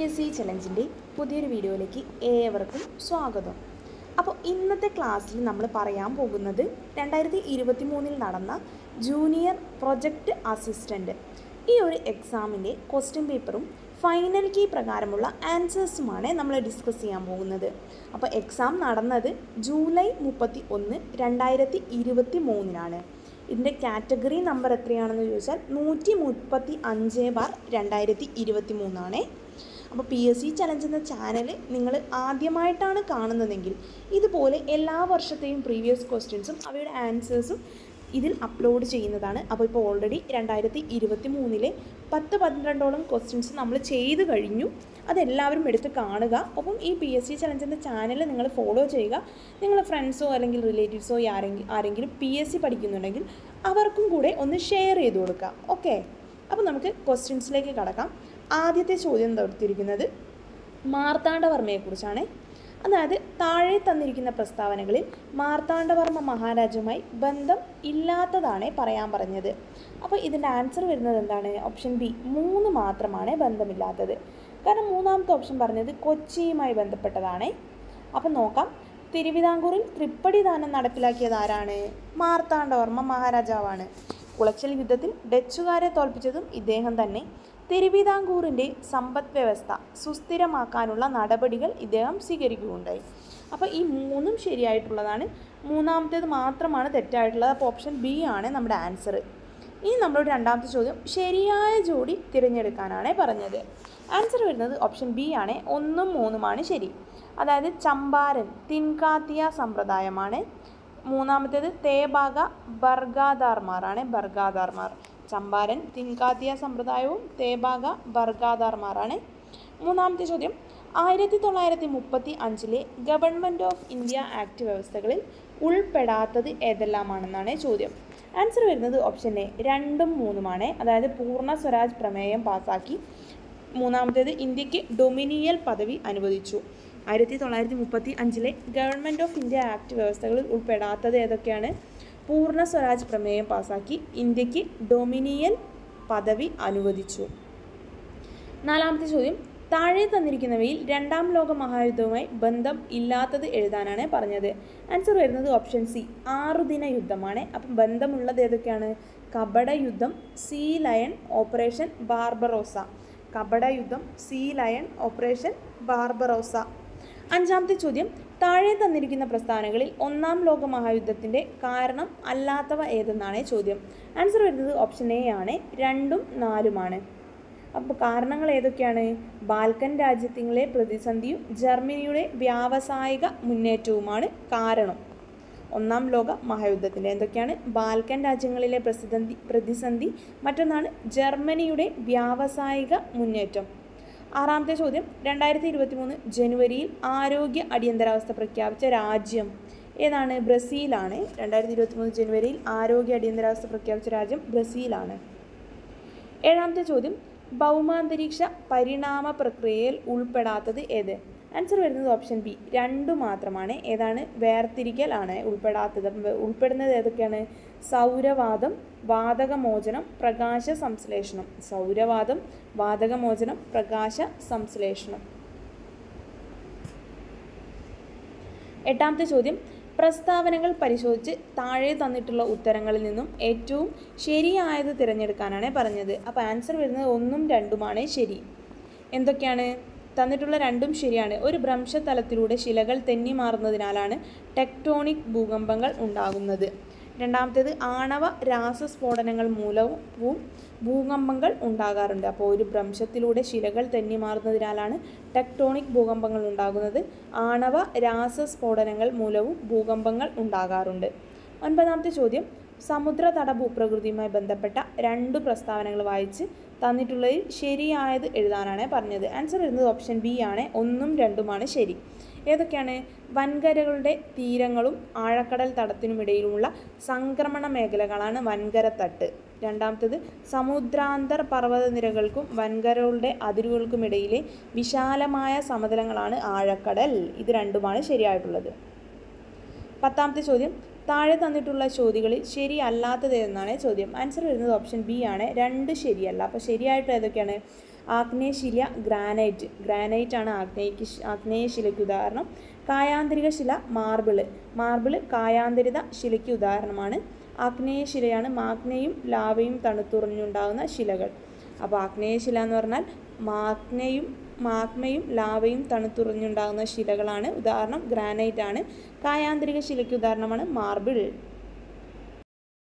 S C ചലഞ്ചിൻ്റെ പുതിയൊരു വീഡിയോയിലേക്ക് ഏവർക്കും സ്വാഗതം അപ്പോൾ ഇന്നത്തെ ക്ലാസ്സിൽ നമ്മൾ പറയാൻ പോകുന്നത് രണ്ടായിരത്തി ഇരുപത്തി മൂന്നിൽ നടന്ന ജൂനിയർ പ്രൊജക്റ്റ് അസിസ്റ്റൻ്റ് ഈ ഒരു എക്സാമിൻ്റെ ക്വസ്റ്റ്യൻ പേപ്പറും ഫൈനൽ കീ പ്രകാരമുള്ള ആൻസേഴ്സുമാണ് നമ്മൾ ഡിസ്കസ് ചെയ്യാൻ പോകുന്നത് അപ്പോൾ എക്സാം നടന്നത് ജൂലൈ മുപ്പത്തി ഒന്ന് രണ്ടായിരത്തി ഇരുപത്തി മൂന്നിനാണ് ഇതിൻ്റെ കാറ്റഗറി നമ്പർ എത്രയാണെന്ന് ചോദിച്ചാൽ നൂറ്റി മുപ്പത്തി അഞ്ച് ബാർ രണ്ടായിരത്തി ഇരുപത്തി മൂന്നാണ് അപ്പോൾ പി എസ് സി ചലഞ്ച് എന്ന ചാനൽ നിങ്ങൾ ആദ്യമായിട്ടാണ് കാണുന്നതെങ്കിൽ ഇതുപോലെ എല്ലാ വർഷത്തെയും പ്രീവിയസ് ക്വസ്റ്റ്യൻസും അവയുടെ ആൻസേഴ്സും ഇതിൽ അപ്ലോഡ് ചെയ്യുന്നതാണ് അപ്പോൾ ഇപ്പോൾ ഓൾറെഡി രണ്ടായിരത്തി ഇരുപത്തി മൂന്നിലെ പത്ത് പന്ത്രണ്ടോളം ക്വസ്റ്റ്യൻസ് നമ്മൾ ചെയ്ത് കഴിഞ്ഞു അതെല്ലാവരും എടുത്ത് കാണുക ഒപ്പം ഈ പി എസ് സി ചലഞ്ച് എന്ന ചാനൽ നിങ്ങൾ ഫോളോ ചെയ്യുക നിങ്ങളുടെ ഫ്രണ്ട്സോ അല്ലെങ്കിൽ റിലേറ്റീവ്സോ ആരെങ്കിലും ആരെങ്കിലും പി എസ് സി പഠിക്കുന്നുണ്ടെങ്കിൽ അവർക്കും കൂടെ ഒന്ന് ഷെയർ ചെയ്ത് കൊടുക്കുക ഓക്കെ അപ്പോൾ നമുക്ക് ക്വസ്റ്റ്യൻസിലേക്ക് കടക്കാം ആദ്യത്തെ ചോദ്യം തൊടുത്തിരിക്കുന്നത് മാർത്താണ്ഡവർമ്മയെക്കുറിച്ചാണ് അതായത് താഴെ തന്നിരിക്കുന്ന പ്രസ്താവനകളിൽ മാർത്താണ്ഡവർമ്മ മഹാരാജുമായി ബന്ധം ഇല്ലാത്തതാണ് പറയാൻ പറഞ്ഞത് അപ്പോൾ ഇതിൻ്റെ ആൻസർ വരുന്നത് എന്താണ് ഓപ്ഷൻ ബി മൂന്ന് മാത്രമാണ് ബന്ധമില്ലാത്തത് കാരണം മൂന്നാമത്തെ ഓപ്ഷൻ പറഞ്ഞത് കൊച്ചിയുമായി ബന്ധപ്പെട്ടതാണ് അപ്പം നോക്കാം തിരുവിതാംകൂറിൽ തൃപ്പടി ദാനം നടപ്പിലാക്കിയത് ആരാണ് മാർത്താണ്ഡവർമ്മ മഹാരാജാവാണ് കുളച്ചൽ യുദ്ധത്തിൽ ഡച്ചുകാരെ തോൽപ്പിച്ചതും ഇദ്ദേഹം തന്നെ തിരുവിതാംകൂറിൻ്റെ സമ്പദ് വ്യവസ്ഥ സുസ്ഥിരമാക്കാനുള്ള നടപടികൾ ഇദ്ദേഹം സ്വീകരിക്കുകയുണ്ടായി അപ്പോൾ ഈ മൂന്നും ശരിയായിട്ടുള്ളതാണ് മൂന്നാമത്തേത് മാത്രമാണ് തെറ്റായിട്ടുള്ളത് അപ്പോൾ ഓപ്ഷൻ ബി ആണ് നമ്മുടെ ആൻസർ ഇനി നമ്മളോട് രണ്ടാമത്തെ ചോദ്യം ശരിയായ ജോഡി തിരഞ്ഞെടുക്കാനാണ് പറഞ്ഞത് ആൻസർ വരുന്നത് ഓപ്ഷൻ ബി ആണ് ഒന്നും മൂന്നുമാണ് ശരി അതായത് ചമ്പാരൻ തിൻകാത്തിയ സമ്പ്രദായമാണ് മൂന്നാമത്തേത് തേബാഗ ബർഗാദാർമാരാണ് ബർഗാദാർമാർ ചമ്പാരൻ തിൻകാത്തിയ സമ്പ്രദായവും തേബാഗ ബർഗാദാർമാരാണ് മൂന്നാമത്തെ ചോദ്യം ആയിരത്തി തൊള്ളായിരത്തി മുപ്പത്തി അഞ്ചിലെ ഗവൺമെൻറ് ഓഫ് ഇന്ത്യ ആക്ട് വ്യവസ്ഥകളിൽ ഉൾപ്പെടാത്തത് ഏതെല്ലാമാണെന്നാണ് ചോദ്യം ആൻസർ വരുന്നത് ഓപ്ഷൻ എ രണ്ടും മൂന്നുമാണ് അതായത് പൂർണ്ണ സ്വരാജ് പ്രമേയം പാസാക്കി മൂന്നാമത്തേത് ഇന്ത്യക്ക് ഡൊമിനിയൽ പദവി അനുവദിച്ചു ആയിരത്തി തൊള്ളായിരത്തി മുപ്പത്തി അഞ്ചിലെ ഗവൺമെൻറ് ഓഫ് ഇന്ത്യ ആക്ട് വ്യവസ്ഥകളിൽ ഉൾപ്പെടാത്തത് ഏതൊക്കെയാണ് പൂർണ്ണ സ്വരാജ് പ്രമേയം പാസാക്കി ഇന്ത്യക്ക് ഡൊമിനിയൽ പദവി അനുവദിച്ചു നാലാമത്തെ ചോദ്യം താഴെ തന്നിരിക്കുന്നവയിൽ രണ്ടാം ലോക മഹായുദ്ധവുമായി ബന്ധം ഇല്ലാത്തത് എഴുതാനാണ് പറഞ്ഞത് ആൻസർ വരുന്നത് ഓപ്ഷൻ സി ആറുദിന യുദ്ധമാണ് അപ്പം ബന്ധമുള്ളത് ഏതൊക്കെയാണ് കബഡ യുദ്ധം സീ ലയൺ ഓപ്പറേഷൻ ബാർബറോസ കബഡ യുദ്ധം സീ ലയൺ ഓപ്പറേഷൻ ബാർബറോസ അഞ്ചാമത്തെ ചോദ്യം താഴെ തന്നിരിക്കുന്ന പ്രസ്താവനകളിൽ ഒന്നാം ലോക മഹായുദ്ധത്തിൻ്റെ കാരണം അല്ലാത്തവ ഏതെന്നാണ് ചോദ്യം ആൻസർ വരുന്നത് ഓപ്ഷൻ എ ആണ് രണ്ടും നാലുമാണ് അപ്പോൾ കാരണങ്ങൾ ഏതൊക്കെയാണ് ബാൽക്കൻ രാജ്യത്തിലെ പ്രതിസന്ധിയും ജർമ്മനിയുടെ വ്യാവസായിക മുന്നേറ്റവുമാണ് കാരണം ഒന്നാം ലോക മഹായുദ്ധത്തിൻ്റെ എന്തൊക്കെയാണ് ബാൽക്കൻ രാജ്യങ്ങളിലെ പ്രതിസന്ധി പ്രതിസന്ധി മറ്റൊന്നാണ് ജർമ്മനിയുടെ വ്യാവസായിക മുന്നേറ്റം ആറാമത്തെ ചോദ്യം രണ്ടായിരത്തി ഇരുപത്തി മൂന്ന് ജനുവരിയിൽ ആരോഗ്യ അടിയന്തരാവസ്ഥ പ്രഖ്യാപിച്ച രാജ്യം ഏതാണ് ബ്രസീലാണ് രണ്ടായിരത്തി ഇരുപത്തി മൂന്ന് ജനുവരിയിൽ ആരോഗ്യ അടിയന്തരാവസ്ഥ പ്രഖ്യാപിച്ച രാജ്യം ബ്രസീലാണ് ഏഴാമത്തെ ചോദ്യം ഭൗമാന്തരീക്ഷ പരിണാമ പ്രക്രിയയിൽ ഉൾപ്പെടാത്തത് ഏത് ആൻസർ വരുന്നത് ഓപ്ഷൻ ബി രണ്ടു മാത്രമാണ് ഏതാണ് വേർതിരിക്കൽ ആണ് ഉൾപ്പെടാത്തത് ഉൾപ്പെടുന്നത് ഏതൊക്കെയാണ് സൗരവാദം വാതകമോചനം പ്രകാശ സംശ്ലേഷണം സൗരവാദം വാതകമോചനം പ്രകാശ സംശ്ലേഷണം എട്ടാമത്തെ ചോദ്യം പ്രസ്താവനകൾ പരിശോധിച്ച് താഴെ തന്നിട്ടുള്ള ഉത്തരങ്ങളിൽ നിന്നും ഏറ്റവും ശരിയായത് തിരഞ്ഞെടുക്കാനാണ് പറഞ്ഞത് അപ്പോൾ ആൻസർ വരുന്നത് ഒന്നും രണ്ടുമാണ് ശരി എന്തൊക്കെയാണ് തന്നിട്ടുള്ള രണ്ടും ശരിയാണ് ഒരു ഭ്രംശതലത്തിലൂടെ ശിലകൾ തെന്നി മാറുന്നതിനാലാണ് ടെക്ടോണിക് ഭൂകമ്പങ്ങൾ ഉണ്ടാകുന്നത് രണ്ടാമത്തേത് ആണവ രാസസ്ഫോടനങ്ങൾ മൂലവും ഭൂകമ്പങ്ങൾ ഉണ്ടാകാറുണ്ട് അപ്പോൾ ഒരു ഭ്രംശത്തിലൂടെ ശിലകൾ തെന്നി മാറുന്നതിനാലാണ് ടെക്ടോണിക് ഭൂകമ്പങ്ങൾ ഉണ്ടാകുന്നത് ആണവ രാസസ്ഫോടനങ്ങൾ മൂലവും ഭൂകമ്പങ്ങൾ ഉണ്ടാകാറുണ്ട് ഒൻപതാമത്തെ ചോദ്യം സമുദ്രതട ഭൂപ്രകൃതിയുമായി ബന്ധപ്പെട്ട രണ്ട് പ്രസ്താവനകൾ വായിച്ച് തന്നിട്ടുള്ളതിൽ ശരിയായത് എഴുതാനാണ് പറഞ്ഞത് ആൻസർ വരുന്നത് ഓപ്ഷൻ ബി ആണ് ഒന്നും രണ്ടുമാണ് ശരി ഏതൊക്കെയാണ് വൻകരകളുടെ തീരങ്ങളും ആഴക്കടൽ തടത്തിനുമിടയിലുമുള്ള സംക്രമണ മേഖലകളാണ് വൻകരത്തട്ട് രണ്ടാമത്തേത് സമുദ്രാന്തർ പർവ്വതനിരകൾക്കും വൻകരകളുടെ അതിരുകൾക്കുമിടയിലെ വിശാലമായ സമതലങ്ങളാണ് ആഴക്കടൽ ഇത് രണ്ടുമാണ് ശരിയായിട്ടുള്ളത് പത്താമത്തെ ചോദ്യം താഴെ തന്നിട്ടുള്ള ചോദ്യങ്ങളിൽ ശരിയല്ലാത്തത് എന്നാണ് ചോദ്യം ആൻസർ വരുന്നത് ഓപ്ഷൻ ബി ആണ് രണ്ട് ശരിയല്ല അപ്പോൾ ശരിയായിട്ട് ഏതൊക്കെയാണ് ആഗ്നേയശില ഗ്രാനൈറ്റ് ഗ്രാനൈറ്റ് ആണ് ആഗ്നേയക്ക് ആഗ്നേയശിലയ്ക്ക് ഉദാഹരണം കായാന്തരിക ശില മാർബിള് മാർബിള് കായാന്തരിത ശിലയ്ക്ക് ഉദാഹരണമാണ് ആഗ്നേയശിലയാണ് മാഗ്നയും ലാവയും തണുത്തുറഞ്ഞുണ്ടാകുന്ന ശിലകൾ അപ്പോൾ ആഗ്നേയശില എന്ന് പറഞ്ഞാൽ മാഗ്നയും മാഗ്മയും ലാവയും തണുത്തുറഞ്ഞുണ്ടാകുന്ന ശിലകളാണ് ഉദാഹരണം ഗ്രാനൈറ്റ് ആണ് കായാന്തരിക ശിലയ്ക്ക് ഉദാഹരണമാണ് മാർബിൾ